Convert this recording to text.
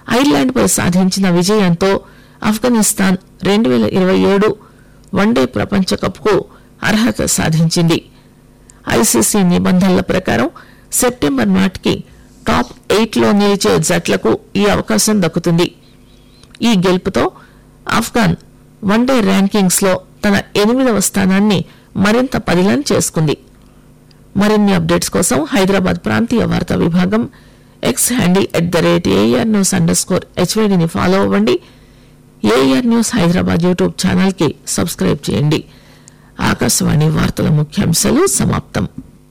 ఐర్లాండ్పై సాధించిన విజయంతో ఆఫ్ఘనిస్తాన్ రెండు వేల ఇరవై ఏడు వన్డే ప్రపంచ కప్కు అర్హత సాధించింది ఐసీసీ నిబంధనల ప్రకారం సెప్టెంబర్ నాటికి టాప్ ఎయిట్ లో నిలిచే జట్లకు ఈ అవకాశం దక్కుతుంది ఈ గెలుపుతో ఆఫ్ఘాన్ వన్డే ర్యాంకింగ్స్ లో తన ఎనిమిదవ స్థానాన్ని మరింత పదిలం చేసుకుంది మరిన్ని అప్డేట్స్ కోసం హైదరాబాద్ ప్రాంతీయ వార్తా విభాగం X handle at the rate AIR news under score హెచ్వైడిని ఫాలో అవ్వండి AIR news Hyderabad YouTube channel కి సబ్స్క్రైబ్ చేయండి ఆకాశవాణి వార్తల ముఖ్యాంశాలు సమాప్తం